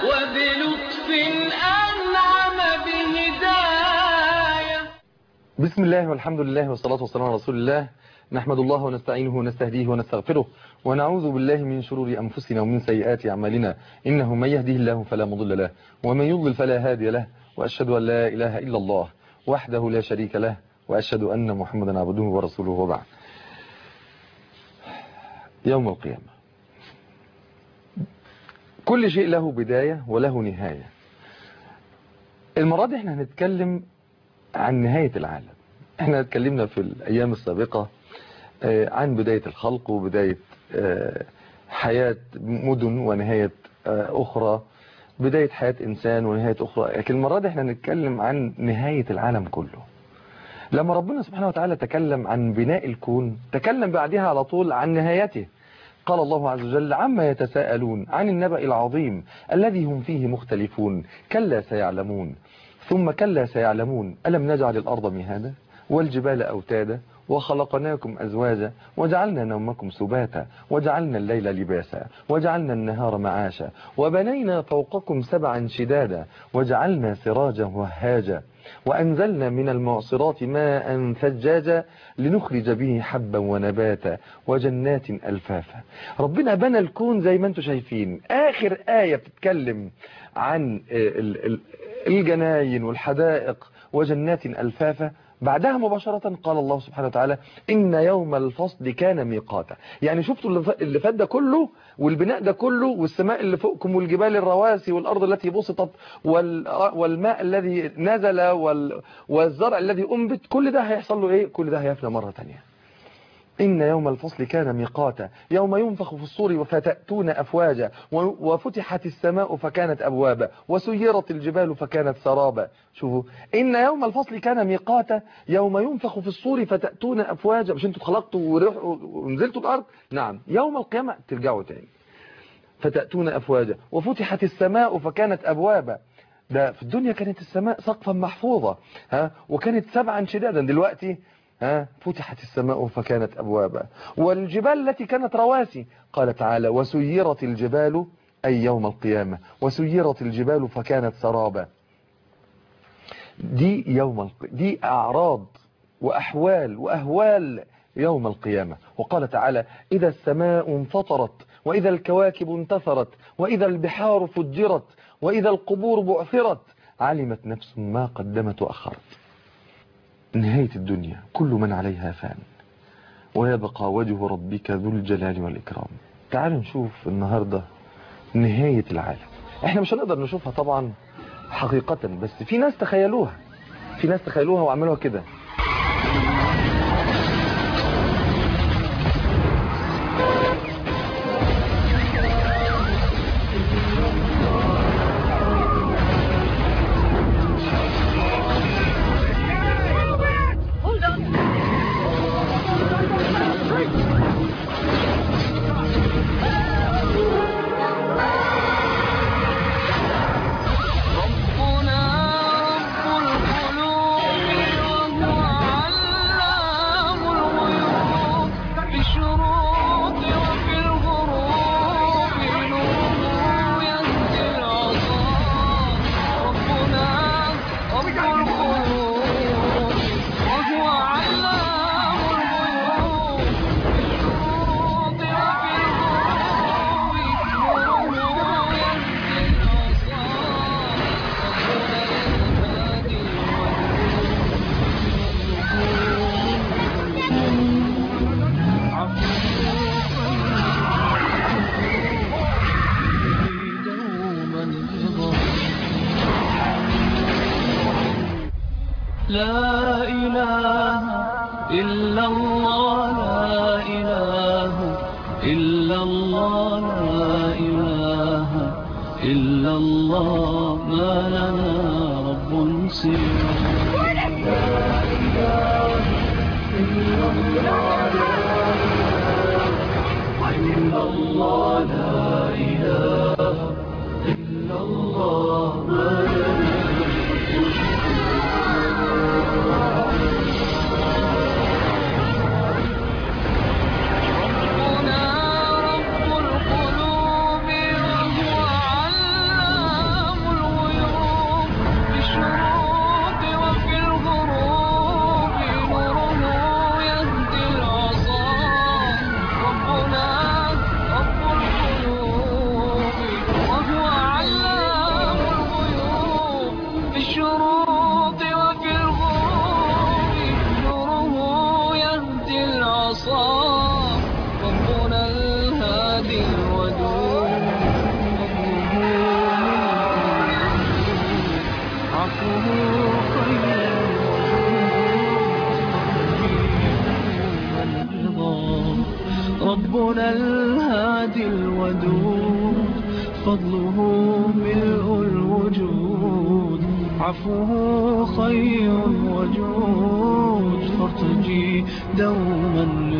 وبلطف أنعم بهداية بسم الله والحمد لله والصلاة والسلام على رسول الله نحمد الله ونستعينه ونستهديه ونستغفره ونعوذ بالله من شرور أنفسنا ومن سيئات أعمالنا إنه من يهده الله فلا مضل له ومن يضلل فلا هادي له وأشهد أن لا إله إلا الله وحده لا شريك له وأشهد أن محمدا عبده ورسوله وبعد يوم القيامة كل شيء له بداية وله نهاية المرة دي احنا هنتكلم عن نهاية العالم احنا اتكلمنا في الأيام السابقة آه، عن بداية الخلق وبداية آه، حياة مدن ونهاية آه، أخرى بداية حياة إنسان ونهاية أخرى لكن المرة دي احنا هنتكلم عن نهاية العالم كله لما ربنا سبحانه وتعالى تكلم عن بناء الكون تكلم بعدها على طول عن نهايته قال الله عز وجل عما يتساءلون عن النبأ العظيم الذي هم فيه مختلفون كلا سيعلمون ثم كلا سيعلمون ألم نجعل الأرض مهادا والجبال أوتادا وخلقناكم أزواجا وجعلنا نومكم سباتا وجعلنا الليل لباسا وجعلنا النهار معاشا وبنينا فوقكم سبعا شدادا وجعلنا سراجا وهاجا وأنزلنا من المعصرات ماء ثجاجا لنخرج به حبا ونباتا وجنات ألفافا ربنا بنى الكون زي ما انتم شايفين آخر آية بتتكلم عن ال- ال- الجناين والحدائق وجنات ألفافا بعدها مباشرة قال الله سبحانه وتعالى إن يوم الفصل كان ميقاتا يعني شفتوا اللي ف- اللي فات ده كله والبناء ده كله والسماء اللي فوقكم والجبال الرواسي والأرض التي بسطت وال- والماء الذي نزل وال- والزرع الذي أنبت كل ده هيحصل له إيه كل ده هيفنى مرة تانية إن يوم الفصل كان ميقاتا يوم ينفخ في الصور فتأتون أفواجا و- وفتحت السماء فكانت أبوابا وسيرت الجبال فكانت سرابا شوفوا إن يوم الفصل كان ميقاتا يوم ينفخ في الصور فتأتون أفواجا مش انتوا اتخلقتوا ورحوا ونزلتوا الأرض نعم يوم القيامة ترجعوا تاني فتأتون أفواجا وفتحت السماء فكانت أبوابا ده في الدنيا كانت السماء سقفا محفوظة ها وكانت سبعا شدادا دلوقتي ها فتحت السماء فكانت أبوابا والجبال التي كانت رواسي قال تعالى وسيرت الجبال أي يوم القيامة وسيرت الجبال فكانت سرابا دي يوم الق... دي أعراض وأحوال وأهوال يوم القيامة وقال تعالى إذا السماء انفطرت وإذا الكواكب انتثرت وإذا البحار فجرت وإذا القبور بعثرت علمت نفس ما قدمت وأخرت نهاية الدنيا كل من عليها فان ويبقى وجه ربك ذو الجلال والإكرام تعالوا نشوف النهاردة نهاية العالم احنا مش هنقدر نشوفها طبعا حقيقة بس في ناس تخيلوها في ناس تخيلوها وعملوها كده ربنا رب القلوب وهو علام الغيوب في الشروق وفي الغروب نوره يهدي العصا ربنا رب القلوب وهو علام الغيوب في الشروق وفي الغروب نوره يهدي العصا لا إله إلا الله لا إله إلا الله لا إله إلا الله ما لنا رب سواه ربنا رب القلوب وهو علام فضله ملء الوجود عفوه خير وجود فارتجي دوما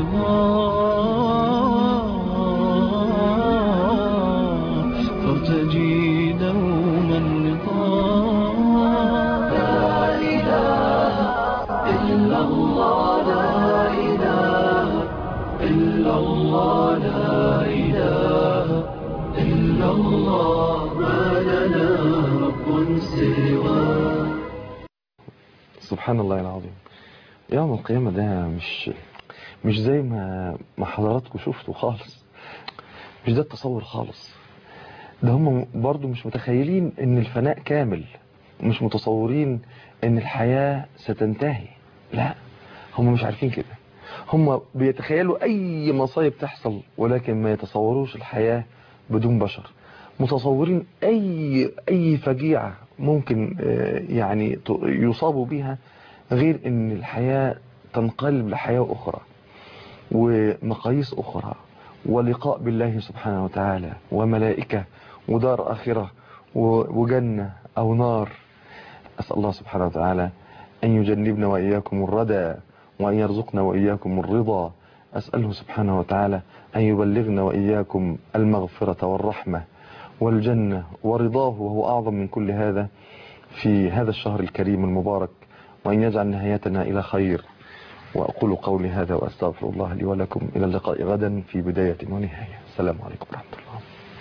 رضا فارتجي دوما رضا لا إله إلا الله لا إله إلا الله لا إله إلا الله ما لنا رب سواه سبحان الله العظيم يوم القيامة ده مش مش زي ما ما حضراتكم شفتوا خالص مش ده التصور خالص ده هم برضو مش متخيلين ان الفناء كامل مش متصورين ان الحياة ستنتهي لا هم مش عارفين كده هم بيتخيلوا اي مصايب تحصل ولكن ما يتصوروش الحياة بدون بشر متصورين اي اي فجيعة ممكن آه، يعني ت- يصابوا بها غير ان الحياة تنقلب لحياة اخرى ومقاييس اخرى ولقاء بالله سبحانه وتعالى وملائكة ودار اخرة و- وجنة او نار اسأل الله سبحانه وتعالى ان يجنبنا واياكم الردى وان يرزقنا واياكم الرضا اسأله سبحانه وتعالى ان يبلغنا واياكم المغفرة والرحمة والجنة ورضاه وهو أعظم من كل هذا في هذا الشهر الكريم المبارك وأن يجعل نهايتنا إلى خير وأقول قولي هذا وأستغفر الله لي ولكم إلى اللقاء غدا في بداية ونهاية السلام عليكم ورحمة الله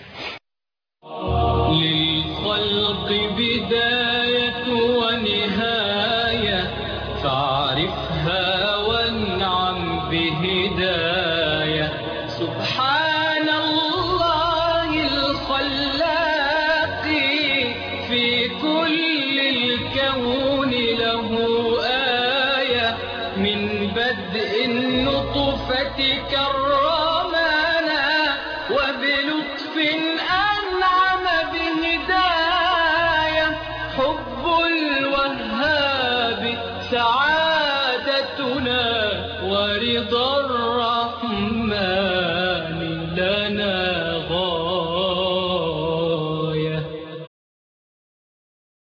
للخلق بداية ونهاية فاعرفها وانعم بهداية سبحان الله الخلاق في كل الكون له آية من بدء النطفة كرمنا وبلطف أنعم بهداية حب الوهاب سعادتنا ورضا الرحمن